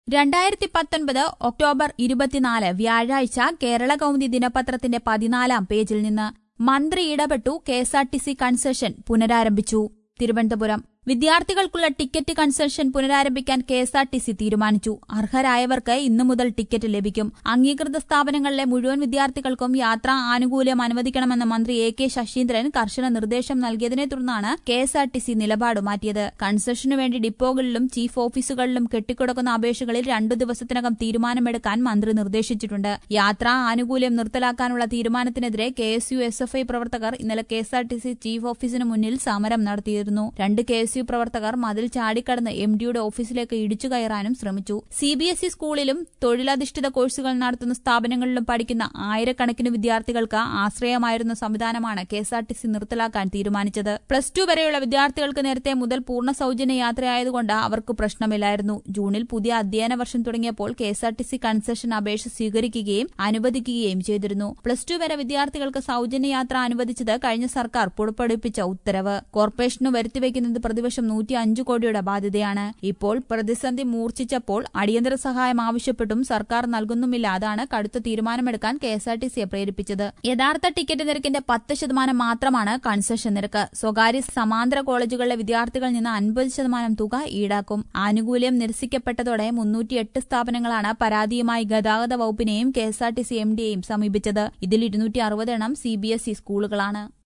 രണ്ടായിരത്തി പത്തൊൻപത് ഒക്ടോബർ ഇരുപത്തിനാല് വ്യാഴാഴ്ച കേരള കൗമുദി ദിനപത്രത്തിന്റെ പതിനാലാം പേജിൽ നിന്ന് മന്ത്രി ഇടപെട്ടു കെഎസ്ആർടിസി കൺസെഷൻ പുനരാരംഭിച്ചു തിരുവനന്തപുരം വിദ്യാർത്ഥികൾക്കുള്ള ടിക്കറ്റ് കൺസെഷൻ പുനരാരംഭിക്കാൻ കെഎസ്ആർടിസി തീരുമാനിച്ചു അർഹരായവർക്ക് ഇന്നു മുതൽ ടിക്കറ്റ് ലഭിക്കും അംഗീകൃത സ്ഥാപനങ്ങളിലെ മുഴുവൻ വിദ്യാർത്ഥികൾക്കും യാത്രാ ആനുകൂല്യം അനുവദിക്കണമെന്ന് മന്ത്രി എ കെ ശശീന്ദ്രൻ കർശന നിർദ്ദേശം നൽകിയതിനെ തുടർന്നാണ് കെഎസ്ആർടിസി നിലപാട് മാറ്റിയത് കൺസെഷനു വേണ്ടി ഡിപ്പോകളിലും ചീഫ് ഓഫീസുകളിലും കെട്ടിക്കിടക്കുന്ന അപേക്ഷകളിൽ രണ്ടു ദിവസത്തിനകം തീരുമാനമെടുക്കാൻ മന്ത്രി നിർദ്ദേശിച്ചിട്ടുണ്ട് യാത്രാ ആനുകൂല്യം നിർത്തലാക്കാനുള്ള തീരുമാനത്തിനെതിരെ K S U S F I പ്രവർത്തകർ ഇന്നലെ കെഎസ്ആർടിസി ചീഫ് ഓഫീസിന് മുന്നിൽ സമരം നടത്തിയിരുന്നു രണ്ട് കെ എസ് യു പ്രവർത്തകർ മതിൽ ചാടിക്കടന്ന് എം ഡിയുടെ ഓഫീസിലേക്ക് ഇടിച്ചു കയറാനും ശ്രമിച്ചു സി ബി എസ് ഇ സ്കൂളിലും തൊഴിലധിഷ്ഠിത കോഴ്സുകൾ നടത്തുന്ന സ്ഥാപനങ്ങളിലും പഠിക്കുന്ന ആയിരക്കണക്കിന് വിദ്യാർത്ഥികൾക്ക് ആശ്രയമായിരുന്ന സംവിധാനമാണ് കെഎസ്ആർടിസി നിർത്തലാക്കാൻ തീരുമാനിച്ചത് പ്ലസ് ടു വരെയുള്ള വിദ്യാർത്ഥികൾക്ക് നേരത്തെ മുതൽ പൂർണ്ണ സൌജന്യ യാത്രയായതുകൊണ്ട് അവർക്ക് പ്രശ്നമില്ലായിരുന്നു ജൂണിൽ പുതിയ അധ്യയന വർഷം തുടങ്ങിയപ്പോൾ കെഎസ്ആർടിസി കൺസെഷൻ അപേക്ഷ സ്വീകരിക്കുകയും അനുവദിക്കുകയും ചെയ്തിരുന്നു പ്ലസ് ടു വരെ വിദ്യാർത്ഥികൾക്ക് സൌജന്യ യാത്ര അനുവദിച്ചത് കഴിഞ്ഞ സർക്കാർ പുറപ്പെടുവിപ്പിച്ച ഉത്തരവ് കോർപ്പറേഷന് വരുത്തിവെക്കുന്നത് പ്രതിവർഷം നൂറ്റി അഞ്ച് കോടിയുടെ ബാധ്യതയാണ് ഇപ്പോൾ പ്രതിസന്ധി മൂർച്ഛിച്ചപ്പോൾ അടിയന്തര സഹായം ആവശ്യപ്പെട്ടും സർക്കാർ നൽകുന്നുമില്ല അതാണ് കടുത്ത തീരുമാനമെടുക്കാൻ കെഎസ്ആർടിസിയെ പ്രേരിപ്പിച്ചത് യഥാർത്ഥ ടിക്കറ്റ് നിരക്കിന്റെ പത്ത് ശതമാനം മാത്രമാണ് കൺസെഷൻ നിരക്ക് സ്വകാര്യ സമാന്തര കോളേജുകളിലെ വിദ്യാർത്ഥികളിൽ നിന്ന് അൻപത് ശതമാനം തുക ഈടാക്കും ആനുകൂല്യം നിരസിക്കപ്പെട്ടതോടെ മുന്നൂറ്റിയെട്ട് സ്ഥാപനങ്ങളാണ് പരാതിയുമായി ഗതാഗത വകുപ്പിനെയും കെഎസ്ആർടിസി എംഡിയെയും സമീപിച്ചത് ഇതിൽ ഇരുന്നൂറ്റി അറുപത് എണ്ണം സിബിഎസ്ഇ സ്കൂളുകളാണ്